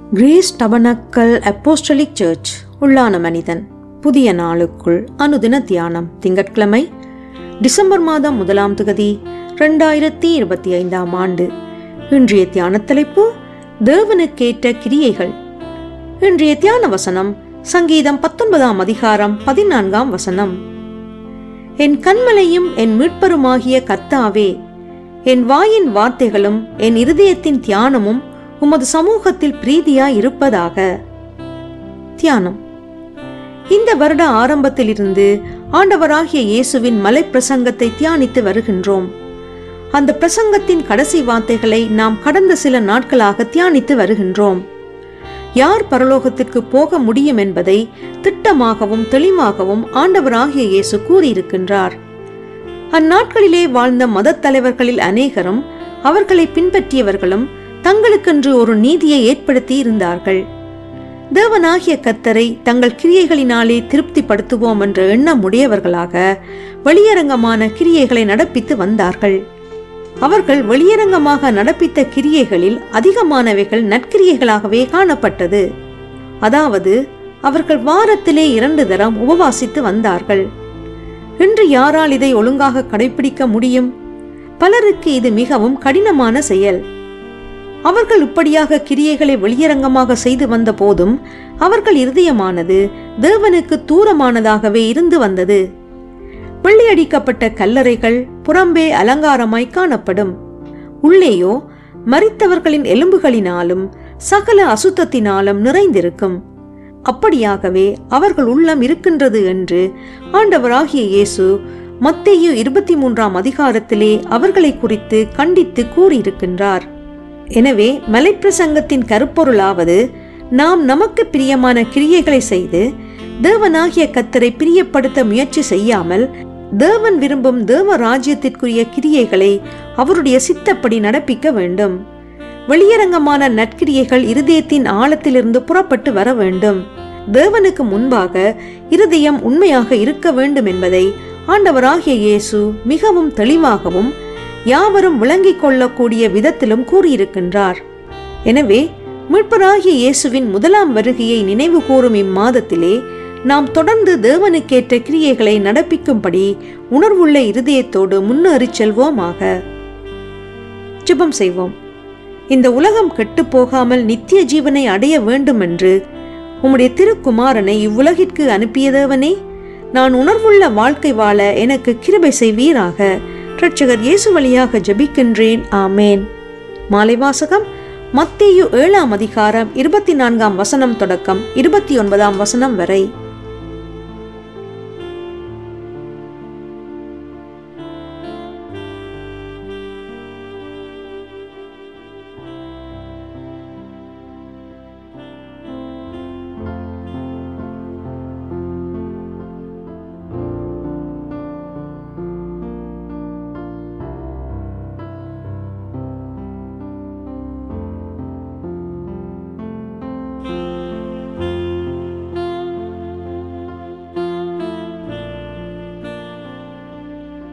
grace tabernacle apostolic search உள்ளான மனிதன் புதிய நாளுக்குள் அனுதின தியானம் திங்கட்கிழமை டிசம்பர் மாதம் முதலாம் திகதி ரெண்டாயிரத்தி இருபத்தி ஐந்தாம் ஆண்டு இன்றைய தியான தலைப்பு தேவனுக்கேற்ற கிரியைகள் இன்றைய தியான வசனம் சங்கீதம் பத்தொன்பதாம் அதிகாரம் பதினான்காம் வசனம் என் கண்மலையும் என் மீட்பருமாகிய கர்த்தாவே என் வாயின் வார்த்தைகளும் என் இருதயத்தின் தியானமும் உமது சமூகத்தில் பிரீதியாய் இருப்பதாக தியானம் இந்த வருட ஆரம்பத்திலிருந்து ஆண்டவராகிய இயேசுவின் மலை பிரசங்கத்தை தியானித்து வருகின்றோம் அந்த பிரசங்கத்தின் கடைசி வார்த்தைகளை நாம் கடந்த சில நாட்களாக தியானித்து வருகின்றோம் யார் பரலோகத்திற்கு போக முடியும் என்பதை திட்டமாகவும் தெளிவாகவும் ஆண்டவராகிய இயேசு கூறியிருக்கின்றார் அந்நாட்களிலே வாழ்ந்த மதத் தலைவர்களில் அநேகரும் அவர்களை பின்பற்றியவர்களும் தங்களுக்கென்று ஒரு நீதியை ஏற்படுத்தி இருந்தார்கள் தேவனாகிய கத்தரை தங்கள் கிரியைகளினாலே திருப்திப்படுத்துவோம் என்ற எண்ணம் உடையவர்களாக வெளியரங்கமான கிரியைகளை நடப்பித்து வந்தார்கள் அவர்கள் வெளியரங்கமாக நடப்பித்த கிரியைகளில் அதிகமானவைகள் நற்கிரியைகளாகவே காணப்பட்டது அதாவது அவர்கள் வாரத்திலே இரண்டு தரம் உபவாசித்து வந்தார்கள் இன்று யாரால் இதை ஒழுங்காக கடைபிடிக்க முடியும் பலருக்கு இது மிகவும் கடினமான செயல் அவர்கள் இப்படியாக கிரியைகளை வெளியரங்கமாக செய்து வந்த போதும் அவர்கள் இருதயமானது தேவனுக்கு தூரமானதாகவே இருந்து வந்தது வெள்ளியடிக்கப்பட்ட கல்லறைகள் புறம்பே அலங்காரமாய் காணப்படும் உள்ளேயோ மரித்தவர்களின் எலும்புகளினாலும் சகல அசுத்தத்தினாலும் நிறைந்திருக்கும் அப்படியாகவே அவர்கள் உள்ளம் இருக்கின்றது என்று ஆண்டவராகிய இயேசு மத்தேயு இருபத்தி மூன்றாம் அதிகாரத்திலே அவர்களை குறித்து கண்டித்து கூறியிருக்கின்றார் எனவே மலைப்பிரசங்கத்தின் கருப்பொருளாவது நாம் நமக்கு பிரியமான கிரியைகளை செய்து தேவனாகிய கத்தரை பிரியப்படுத்த முயற்சி செய்யாமல் தேவன் விரும்பும் தேவ ராஜ்யத்திற்குரிய கிரியைகளை அவருடைய சித்தப்படி நடப்பிக்க வேண்டும் வெளியரங்கமான நற்கிரியைகள் இருதயத்தின் ஆழத்திலிருந்து புறப்பட்டு வர வேண்டும் தேவனுக்கு முன்பாக இருதயம் உண்மையாக இருக்க வேண்டும் என்பதை ஆண்டவராகிய இயேசு மிகவும் தெளிவாகவும் யாவரும் விளங்கிக் கொள்ளக்கூடிய விதத்திலும் கூறியிருக்கின்றார் எனவே மீட்பராகிய இயேசுவின் முதலாம் வருகையை நினைவு கூறும் இம்மாதத்திலே நாம் தொடர்ந்து தேவனுக்கேற்ற கிரியைகளை நடப்பிக்கும்படி உணர்வுள்ள இருதயத்தோடு முன்னேறிச் செல்வோமாக ஜெபம் செய்வோம் இந்த உலகம் கெட்டுப் போகாமல் நித்திய ஜீவனை அடைய வேண்டும் என்று உம்முடைய திருக்குமாரனை இவ்வுலகிற்கு அனுப்பியதவனே நான் உணர்வுள்ள வாழ்க்கை வாழ எனக்கு கிருபை செய்வீராக இரட்சகர் இயேசு வழியாக ஜெபிக்கின்றேன் ஆமேன் மாலை வாசகம் மத்தேயு ஏழாம் அதிகாரம் இருபத்தி நான்காம் வசனம் தொடக்கம் இருபத்தி ஒன்பதாம் வசனம் வரை